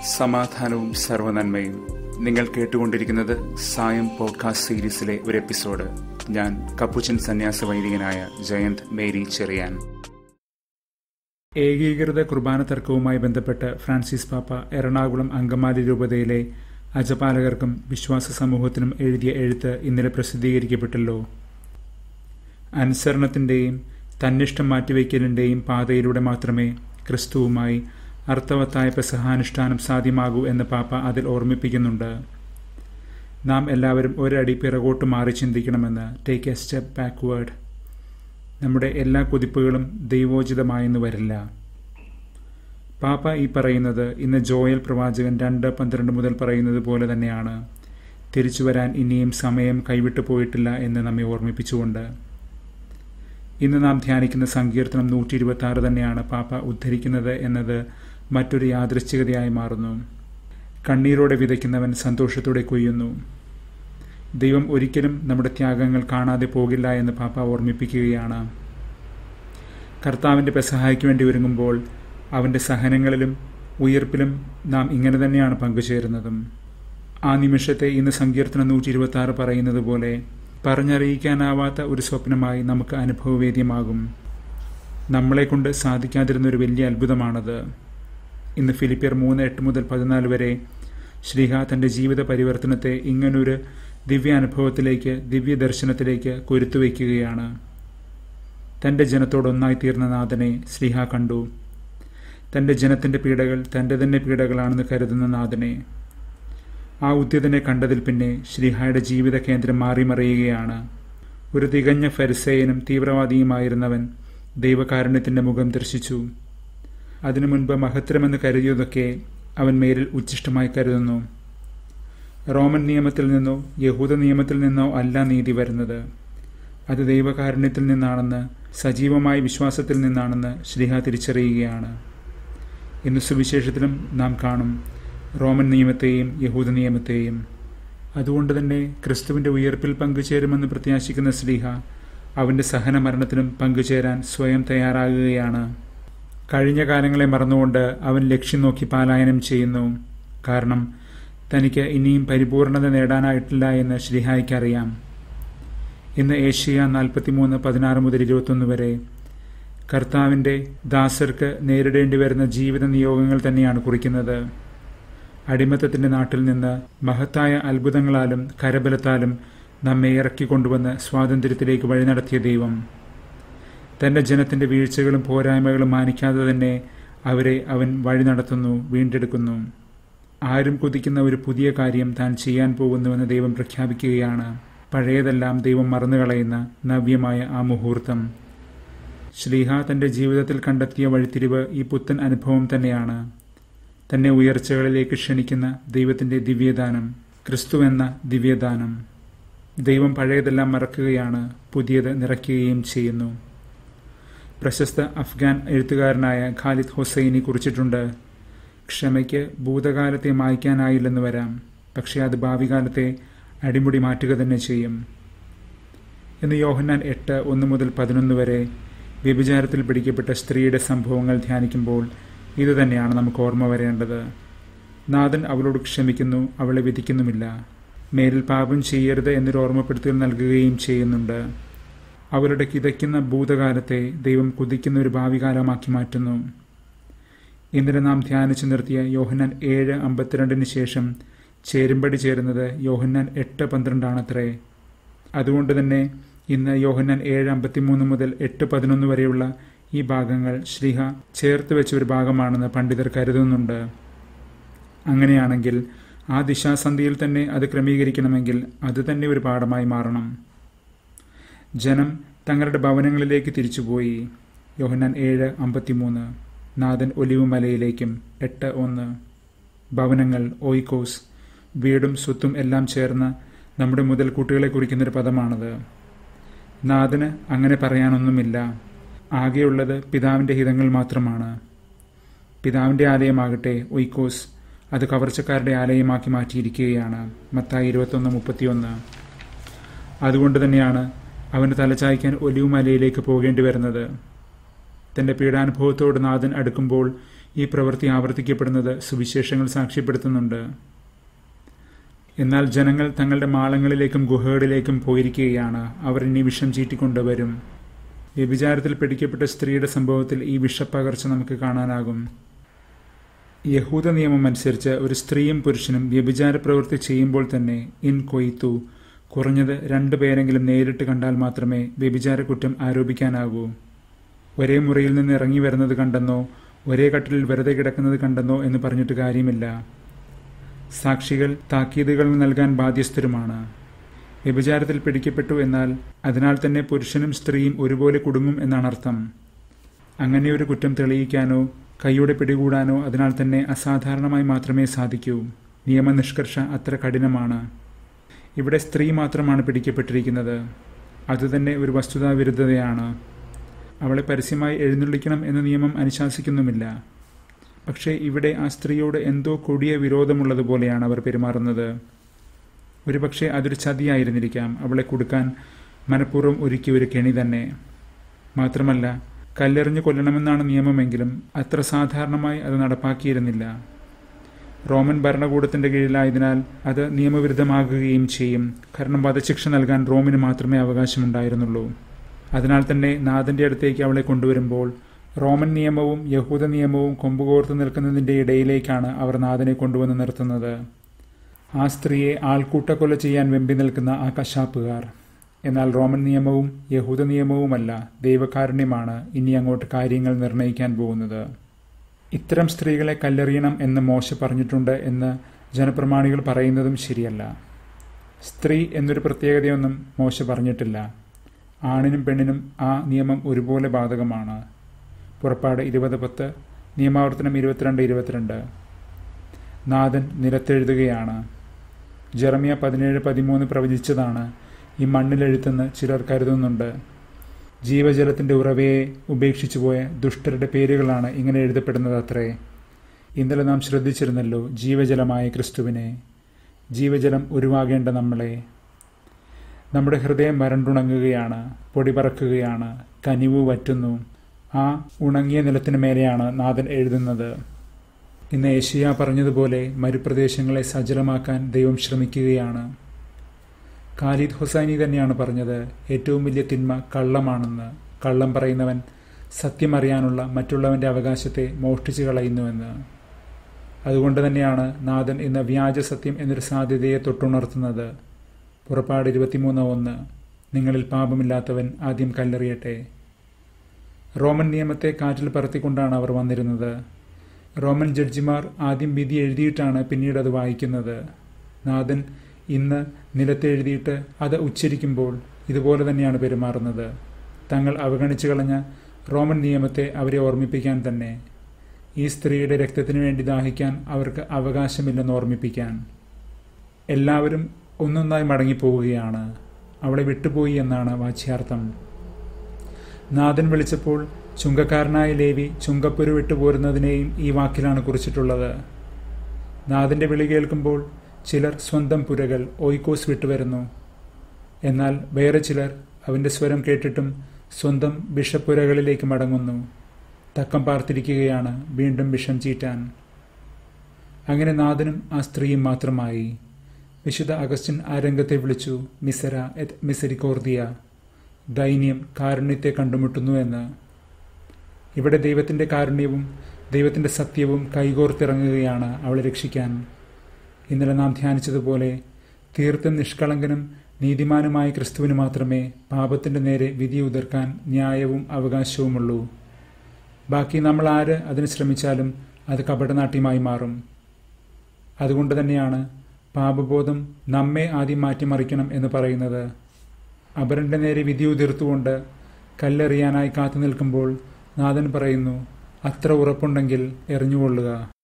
സമാധാനവും സർവനന്മയും നിങ്ങൾ കേട്ടുകൊണ്ടിരിക്കുന്നത് സായം പോഡ്കാസ്റ്റ് സീരീസിലെ ഒരു എപ്പിസോഡ് ഞാൻ കപ്പുച്ചൻ സന്യാസ വൈദികനായ ജയന്ത് മേരി ചെറിയാൻ ഏകീകൃത കുർബാന തർക്കവുമായി ബന്ധപ്പെട്ട് ഫ്രാൻസിസ് പാപ്പ എറണാകുളം അങ്കമാലി രൂപതയിലെ അജപാലകർക്കും വിശ്വാസ സമൂഹത്തിനും എഴുതിയ എഴുത്ത് ഇന്നലെ പ്രസിദ്ധീകരിക്കപ്പെട്ടല്ലോ അനുസരണത്തിന്റെയും തന്നിഷ്ടം മാറ്റിവെക്കലിന്റെയും പാതയിലൂടെ മാത്രമേ ക്രിസ്തുവുമായി അർത്ഥവത്തായ പെസഹാനുഷ്ഠാനം സാധ്യമാകൂ എന്ന് പാപ്പ അതിൽ ഓർമ്മിപ്പിക്കുന്നുണ്ട് നാം എല്ലാവരും ഒരടി പിറകോട്ട് മാറി ചിന്തിക്കണമെന്ന് ടേക്ക് എ സ്റ്റെപ്പ് ബാക്ക്വേർഡ് നമ്മുടെ എല്ലാ കുതിപ്പുകളും ദൈവോചിതമായെന്ന് വരില്ല പാപ്പ ഈ പറയുന്നത് ഇന്ന് ജോയൽ പ്രവാചകൻ രണ്ട് പന്ത്രണ്ട് മുതൽ പറയുന്നത് പോലെ തന്നെയാണ് തിരിച്ചു വരാൻ ഇനിയും സമയം കൈവിട്ടു പോയിട്ടില്ല എന്ന് നമ്മെ ഓർമ്മിപ്പിച്ചുകൊണ്ട് ഇന്ന് നാം ധ്യാനിക്കുന്ന സങ്കീർത്തനം നൂറ്റി ഇരുപത്തി ആറ് തന്നെയാണ് പാപ്പ ഉദ്ധരിക്കുന്നത് എന്നത് മറ്റൊരു യാദൃശ്ചികതയായി മാറുന്നു കണ്ണീരോടെ വിതയ്ക്കുന്നവൻ സന്തോഷത്തോടെ കൊയ്യുന്നു ദൈവം ഒരിക്കലും നമ്മുടെ ത്യാഗങ്ങൾ കാണാതെ പോകില്ല എന്ന് പാപ്പ ഓർമ്മിപ്പിക്കുകയാണ് കർത്താവിൻ്റെ പെസഹായ്ക്ക് വേണ്ടി ഒരുങ്ങുമ്പോൾ അവൻ്റെ സഹനങ്ങളിലും ഉയർപ്പിലും നാം ഇങ്ങനെ തന്നെയാണ് പങ്കുചേരുന്നതും ആ നിമിഷത്തെ ഇന്ന് സങ്കീർത്തനം നൂറ്റി ഇരുപത്തി ആറ് പറയുന്നത് പോലെ പറഞ്ഞറിയിക്കാനാവാത്ത ഒരു സ്വപ്നമായി നമുക്ക് അനുഭവവേദ്യമാകും നമ്മളെ കൊണ്ട് സാധിക്കാതിരുന്ന ഒരു വലിയ അത്ഭുതമാണത് ഇന്ന് ഫിലിപ്പിയർ മൂന്ന് എട്ട് മുതൽ പതിനാല് വരെ ശ്രീഹ തൻ്റെ ജീവിത പരിവർത്തനത്തെ ഇങ്ങനൊരു ദിവ്യാനുഭവത്തിലേക്ക് ദിവ്യ ദർശനത്തിലേക്ക് കൊരുത്തുവയ്ക്കുകയാണ് തൻ്റെ ജനത്തോടൊന്നായി തീർന്ന നാഥനെ ശ്രീഹ കണ്ടു തൻ്റെ ജനത്തിൻ്റെ പീഡകൾ തൻ്റെ തന്നെ പീഡകളാണെന്ന് കരുതുന്ന നാഥനെ ആ ഉദ്യതനെ കണ്ടതിൽ പിന്നെ ശ്രീഹായുടെ ജീവിത കേന്ദ്രം മാറിമറിയുകയാണ് ഒരു തികഞ്ഞ ഫരിസേയനും തീവ്രവാദിയുമായിരുന്നവൻ ദൈവകാരുണ്യത്തിൻ്റെ മുഖം ദർശിച്ചു അതിനു മുൻപ് മഹത്തരമെന്ന് കരുതിയതൊക്കെ അവൻ മേലിൽ ഉച്ഛിഷ്ടമായി കരുതുന്നു റോമൻ നിയമത്തിൽ നിന്നോ യഹൂദ നിയമത്തിൽ നിന്നോ അല്ല നീതി വരുന്നത് അത് ദൈവകാരുണ്യത്തിൽ നിന്നാണെന്ന് സജീവമായ വിശ്വാസത്തിൽ നിന്നാണെന്ന് ശ്രീഹ തിരിച്ചറിയുകയാണ് ഇന്ന് സുവിശേഷത്തിലും നാം കാണും റോമൻ നിയമത്തെയും യഹൂദ നിയമത്തെയും അതുകൊണ്ട് തന്നെ ക്രിസ്തുവിൻ്റെ ഉയർപ്പിൽ പങ്കുചേരുമെന്ന് പ്രത്യാശിക്കുന്ന ശ്രീഹ അവൻ്റെ സഹന മരണത്തിലും പങ്കുചേരാൻ സ്വയം തയ്യാറാകുകയാണ് കഴിഞ്ഞ കാലങ്ങളെ മറന്നുകൊണ്ട് അവൻ ലക്ഷ്യം നോക്കി പാലായനം ചെയ്യുന്നു കാരണം തനിക്ക് ഇനിയും പരിപൂർണത നേടാനായിട്ടില്ല എന്ന് ശ്രീഹായ്ക്കറിയാം ഇന്ന് ഏഷ്യ നാൽപ്പത്തിമൂന്ന് പതിനാറ് മുതൽ ഇരുപത്തൊന്ന് വരെ കർത്താവിൻ്റെ ദാസർക്ക് നേരിടേണ്ടി വരുന്ന ജീവിത നിയോഗങ്ങൾ തന്നെയാണ് കുറിക്കുന്നത് അടിമത്തത്തിൻ്റെ നാട്ടിൽ നിന്ന് മഹത്തായ അത്ഭുതങ്ങളാലും കരബലത്താലും നമ്മെ ഇറക്കിക്കൊണ്ടുവന്ന് സ്വാതന്ത്ര്യത്തിലേക്ക് വഴി നടത്തിയ ദൈവം തൻ്റെ ജനത്തിൻ്റെ വീഴ്ചകളും പോരായ്മകളും മാനിക്കാതെ തന്നെ അവരെ അവൻ വഴി നടത്തുന്നു വീണ്ടെടുക്കുന്നു ആരും കുതിക്കുന്ന ഒരു പുതിയ കാര്യം താൻ ചെയ്യാൻ പോകുന്നുവെന്ന് ദൈവം പ്രഖ്യാപിക്കുകയാണ് പഴയതെല്ലാം ദൈവം മറന്നുകളയുന്ന നവ്യമായ ആ മുഹൂർത്തം ശ്രീഹ തൻ്റെ ജീവിതത്തിൽ കണ്ടെത്തിയ വഴിത്തിരിവ് ഈ പുത്തൻ അനുഭവം തന്നെയാണ് തന്നെ ഉയർച്ചകളിലേക്ക് ക്ഷണിക്കുന്ന ദൈവത്തിൻ്റെ ദിവ്യദാനം ക്രിസ്തു എന്ന ദിവ്യദാനം ദൈവം പഴയതെല്ലാം മറക്കുകയാണ് പുതിയത് നിറയ്ക്കുകയും ചെയ്യുന്നു പ്രശസ്ത അഫ്ഗാൻ എഴുത്തുകാരനായ ഖാലിദ് ഹുസൈനി കുറിച്ചിട്ടുണ്ട് ക്ഷമയ്ക്ക് ഭൂതകാലത്തെ മായ്ക്കാനായില്ലെന്ന് വരാം പക്ഷേ അത് ഭാവി കാലത്തെ അടിമുടി മാറ്റുക തന്നെ ചെയ്യും ഇന്ന് യോഹന്നാൻ എട്ട് ഒന്ന് മുതൽ പതിനൊന്ന് വരെ വ്യഭിചാരത്തിൽ പിടിക്കപ്പെട്ട സ്ത്രീയുടെ സംഭവങ്ങൾ ധ്യാനിക്കുമ്പോൾ ഇതുതന്നെയാണ് നമുക്ക് ഓർമ്മ വരേണ്ടത് നാഥൻ അവളോട് ക്ഷമിക്കുന്നു അവളെ വിധിക്കുന്നുമില്ല മേലിൽ പാപം ചെയ്യരുത് എന്നൊരു ഓർമ്മപ്പെടുത്തൽ നൽകുകയും ചെയ്യുന്നുണ്ട് അവരുടെ കിതയ്ക്കുന്ന ഭൂതകാലത്തെ ദൈവം കുതിക്കുന്ന ഒരു ഭാവി കാലമാക്കി മാറ്റുന്നു ഇന്നലെ നാം ധ്യാനിച്ചു നിർത്തിയ യോഹന്നാൻ ഏഴ് അമ്പത്തിരണ്ടിന് ശേഷം ചേരുമ്പടി ചേരുന്നത് യോഹന്നാൻ എട്ട് പന്ത്രണ്ടാണത്രേ അതുകൊണ്ട് തന്നെ ഇന്ന് യോഹന്നാൻ ഏഴ് അമ്പത്തിമൂന്ന് മുതൽ എട്ട് പതിനൊന്ന് വരെയുള്ള ഈ ഭാഗങ്ങൾ ശ്രീഹ ചേർത്ത് വെച്ച ഒരു ഭാഗമാണെന്ന് പണ്ഡിതർ കരുതുന്നുണ്ട് അങ്ങനെയാണെങ്കിൽ ആ ദിശാസന്ധിയിൽ തന്നെ അത് ക്രമീകരിക്കണമെങ്കിൽ അത് തന്നെ ഒരു പാഠമായി മാറണം ജനം തങ്ങളുടെ ഭവനങ്ങളിലേക്ക് തിരിച്ചുപോയി യോഹന്നാൻ ഏഴ് അമ്പത്തിമൂന്ന് നാഥൻ ഒലിവ് മലയിലേക്കും എട്ട് ഒന്ന് ഭവനങ്ങൾ ഓയിക്കോസ് വീടും സ്വത്തും എല്ലാം ചേർന്ന് നമ്മുടെ മുതൽക്കൂട്ടുകളെ കുറിക്കുന്നൊരു പദമാണത് നാഥന് അങ്ങനെ പറയാനൊന്നുമില്ല ആകെയുള്ളത് പിതാവിൻ്റെ ഹിതങ്ങൾ മാത്രമാണ് പിതാവിൻ്റെ ആലയമാകട്ടെ ഒയ്ക്കോസ് അത് കവർച്ചക്കാരുടെ ആലയമാക്കി മാറ്റിയിരിക്കുകയാണ് മത്തായി ഇരുപത്തൊന്ന് മുപ്പത്തിയൊന്ന് അതുകൊണ്ട് തന്നെയാണ് അവന് തലചായ്ക്കാൻ ഒലിവുമലയിലേക്ക് പോകേണ്ടി വരുന്നത് തൻ്റെ പീഡാനുഭവത്തോട് നാഥൻ അടുക്കുമ്പോൾ ഈ പ്രവൃത്തി ആവർത്തിക്കപ്പെടുന്നത് സുവിശേഷങ്ങൾ സാക്ഷ്യപ്പെടുത്തുന്നുണ്ട് എന്നാൽ ജനങ്ങൾ തങ്ങളുടെ മാളങ്ങളിലേക്കും ഗുഹകളിലേക്കും പോയിരിക്കുകയാണ് അവർ ഇനി വിഷം ചീറ്റിക്കൊണ്ടുവരും വ്യഭിചാരത്തിൽ പിടിക്കപ്പെട്ട സ്ത്രീയുടെ സംഭവത്തിൽ ഈ വിഷപ്പകർച്ച നമുക്ക് കാണാനാകും യഹൂദ നിയമം അനുസരിച്ച് ഒരു സ്ത്രീയും പുരുഷനും വ്യഭിചാര പ്രവൃത്തി ചെയ്യുമ്പോൾ തന്നെ ഇൻ കൊയ്ത്തു കുറഞ്ഞത് രണ്ടു പേരെങ്കിലും നേരിട്ട് കണ്ടാൽ മാത്രമേ വ്യഭിചാര കുറ്റം ആരോപിക്കാനാകൂ ഒരേ മുറിയിൽ നിന്ന് ഇറങ്ങി വരുന്നത് കണ്ടെന്നോ ഒരേ കട്ടിലിൽ വെറുതെ കിടക്കുന്നത് കണ്ടെന്നോ എന്ന് പറഞ്ഞിട്ട് കാര്യമില്ല സാക്ഷികൾ താക്കീതുകൾ നൽകാൻ ബാധ്യസ്ഥരുമാണ് വ്യഭിചാരത്തിൽ പിടിക്കപ്പെട്ടു എന്നാൽ അതിനാൽ തന്നെ പുരുഷനും സ്ത്രീയും ഒരുപോലെ കുടുങ്ങും എന്നാണ് അർത്ഥം അങ്ങനെ ഒരു കുറ്റം തെളിയിക്കാനോ കൈയോടെ പിടികൂടാനോ അതിനാൽ തന്നെ അസാധാരണമായി മാത്രമേ സാധിക്കൂ നിയമനിഷ്കർഷ അത്ര കഠിനമാണ് ഇവിടെ സ്ത്രീ മാത്രമാണ് പിടിക്കപ്പെട്ടിരിക്കുന്നത് അതുതന്നെ ഒരു വസ്തുതാവിരുദ്ധതയാണ് അവളെ പരസ്യമായി എഴുന്നള്ളിക്കണം എന്ന നിയമം അനുശാസിക്കുന്നുമില്ല പക്ഷേ ഇവിടെ ആ സ്ത്രീയോട് എന്തോ കൊടിയ വിരോധമുള്ളതുപോലെയാണ് അവർ പെരുമാറുന്നത് ഒരുപക്ഷെ അതൊരു ചതിയായിരുന്നിരിക്കാം അവളെ കൊടുക്കാൻ മനഃപൂർവ്വം ഒരുക്കിയ ഒരു കെണി തന്നെ മാത്രമല്ല കല്ലെറിഞ്ഞു കൊല്ലണമെന്നാണ് നിയമമെങ്കിലും അത്ര സാധാരണമായി അത് നടപ്പാക്കിയിരുന്നില്ല റോമൻ ഭരണകൂടത്തിന്റെ കീഴിലായതിനാൽ അത് നിയമവിരുദ്ധമാകുകയും ചെയ്യും കാരണം വധശിക്ഷ നൽകാൻ റോമിന് മാത്രമേ അവകാശമുണ്ടായിരുന്നുള്ളൂ അതിനാൽ തന്നെ നാഥന്റെ അടുത്തേക്ക് അവളെ കൊണ്ടുവരുമ്പോൾ റോമൻ നിയമവും യഹൂദ നിയമവും കൊമ്പുകോർത്ത് നിൽക്കുന്നതിന്റെ ഇടയിലേക്കാണ് അവർ നാഥനെ കൊണ്ടുവന്ന് നിർത്തുന്നത് ആ സ്ത്രീയെ ആൾക്കൂട്ടക്കൊല ചെയ്യാൻ വെമ്പി നിൽക്കുന്ന ആ കശാപ്പുകാർ എന്നാൽ റോമൻ നിയമവും യഹൂദ നിയമവുമല്ല ദൈവകാരുണ്യമാണ് ഇനി അങ്ങോട്ട് കാര്യങ്ങൾ നിർണ്ണയിക്കാൻ പോകുന്നത് ഇത്തരം സ്ത്രീകളെ കല്ലെറിയണം എന്ന് മോശ പറഞ്ഞിട്ടുണ്ട് എന്ന് ജനപ്രമാണികൾ പറയുന്നതും ശരിയല്ല സ്ത്രീ എന്നൊരു പ്രത്യേകതയൊന്നും മോശ പറഞ്ഞിട്ടില്ല ആണിനും പെണ്ണിനും ആ നിയമം ഒരുപോലെ ബാധകമാണ് പുറപ്പാട് ഇരുപത് പത്ത് നിയമാവർത്തനം ഇരുപത്തിരണ്ട് ഇരുപത്തിരണ്ട് നാഥൻ നിലത്തെഴുതുകയാണ് ജെറമിയ പതിനേഴ് പതിമൂന്ന് പ്രവചിച്ചതാണ് ഈ മണ്ണിലെഴുത്തെന്ന് ചിലർ കരുതുന്നുണ്ട് ജീവജലത്തിന്റെ ഉറവയെ ഉപേക്ഷിച്ചു പോയ ദുഷ്ടരുടെ പേരുകളാണ് ഇങ്ങനെ എഴുതപ്പെടുന്നത് അത്രേ ഇന്നലെ നാം ശ്രദ്ധിച്ചിരുന്നല്ലോ ജീവജലമായ ക്രിസ്തുവിനെ ജീവജലം ഉരുവാകേണ്ട നമ്മളെ നമ്മുടെ ഹൃദയം വരണ്ടുണങ്ങുകയാണ് പൊടി പറക്കുകയാണ് കനിവ് വറ്റുന്നു ആ ഉണങ്ങിയ നിലത്തിന് മേലെയാണ് നാഥൻ എഴുതുന്നത് ഇന്ന് ഏഷ്യ പറഞ്ഞതുപോലെ മരുപ്രദേശങ്ങളെ സജലമാക്കാൻ ദൈവം ശ്രമിക്കുകയാണ് ഖാലിദ് ഹുസൈനി തന്നെയാണ് പറഞ്ഞത് ഏറ്റവും വലിയ തിന്മ കള്ളമാണെന്ന് കള്ളം പറയുന്നവൻ സത്യം അറിയാനുള്ള മറ്റുള്ളവന്റെ അവകാശത്തെ മോഷ്ടിച്ചു കളയുന്നുവെന്ന് അതുകൊണ്ട് തന്നെയാണ് നാഥൻ ഇന്ന് വ്യാജ സത്യം എന്നൊരു സാധ്യതയെ തൊട്ടുണർത്തുന്നത് പുറപ്പാട് ഇരുപത്തിമൂന്ന് ഒന്ന് നിങ്ങളിൽ പാപമില്ലാത്തവൻ ആദ്യം കല്ലെറിയട്ടെ റോമൻ നിയമത്തെ കാറ്റിൽ പറത്തിക്കൊണ്ടാണ് അവർ വന്നിരുന്നത് റോമൻ ജഡ്ജിമാർ ആദ്യം വിധി എഴുതിയിട്ടാണ് പിന്നീട് അത് വായിക്കുന്നത് നാഥൻ ഇന്ന് നിലത്തെഴുതിയിട്ട് അത് ഉച്ചരിക്കുമ്പോൾ ഇതുപോലെ തന്നെയാണ് പെരുമാറുന്നത് തങ്ങൾ അവഗണിച്ചു കളഞ്ഞ റോമൻ നിയമത്തെ അവരെ ഓർമ്മിപ്പിക്കാൻ തന്നെ ഈ സ്ത്രീയുടെ രക്തത്തിനു വേണ്ടി ദാഹിക്കാൻ അവർക്ക് അവകാശമില്ലെന്ന് ഓർമ്മിപ്പിക്കാൻ എല്ലാവരും ഒന്നൊന്നായി മടങ്ങിപ്പോവുകയാണ് അവളെ വിട്ടുപോയി എന്നാണ് വാച്യാർത്ഥം നാഥൻ വിളിച്ചപ്പോൾ ചുങ്കക്കാരനായ ലേവി ചുങ്കപ്പുരു വിട്ടുപോരുന്നതിനെയും ഈ വാക്കിലാണ് കുറിച്ചിട്ടുള്ളത് നാഥന്റെ വിളി കേൾക്കുമ്പോൾ ചിലർ സ്വന്തം പുരകൾ ഓയ്ക്കോസ് വിട്ടുവരുന്നു എന്നാൽ വേറെ ചിലർ അവന്റെ സ്വരം കേട്ടിട്ടും സ്വന്തം ബിഷപ്പുരകളിലേക്ക് മടങ്ങുന്നു തക്കം പാർത്തിരിക്കുകയാണ് വീണ്ടും വിഷം ചീറ്റാൻ അങ്ങനെ നാഥനും ആ സ്ത്രീയും മാത്രമായി വിശുദ്ധ അഗസ്റ്റിൻ ആ രംഗത്തെ വിളിച്ചു മിസര എത് മിസരിക്കോർദിയ ദൈന്യം കാരുണ്യത്തെ കണ്ടുമുട്ടുന്നു എന്ന് ഇവിടെ ദൈവത്തിന്റെ കാരുണ്യവും ദൈവത്തിന്റെ സത്യവും കൈകോർത്തിറങ്ങുകയാണ് അവളെ രക്ഷിക്കാൻ ഇന്നലെ നാം ധ്യാനിച്ചതുപോലെ തീർത്തും നിഷ്കളങ്കനും നീതിമാനുമായ ക്രിസ്തുവിന് മാത്രമേ പാപത്തിന്റെ നേരെ വിധി ഉതിർക്കാൻ ന്യായവും അവകാശവുമുള്ളൂ ബാക്കി നമ്മൾ ആര് അതിന് ശ്രമിച്ചാലും അത് കപടനാട്യമായി മാറും അതുകൊണ്ട് തന്നെയാണ് പാപബോധം നമ്മെ ആദ്യം മാറ്റിമറിക്കണം എന്ന് പറയുന്നത് അപരന്റെ നേരെ വിധി ഉതിർത്തുകൊണ്ട് കല്ലെറിയാനായി കാത്തു നിൽക്കുമ്പോൾ നാഥൻ പറയുന്നു അത്ര ഉറപ്പുണ്ടെങ്കിൽ എറിഞ്ഞുകൊള്ളുക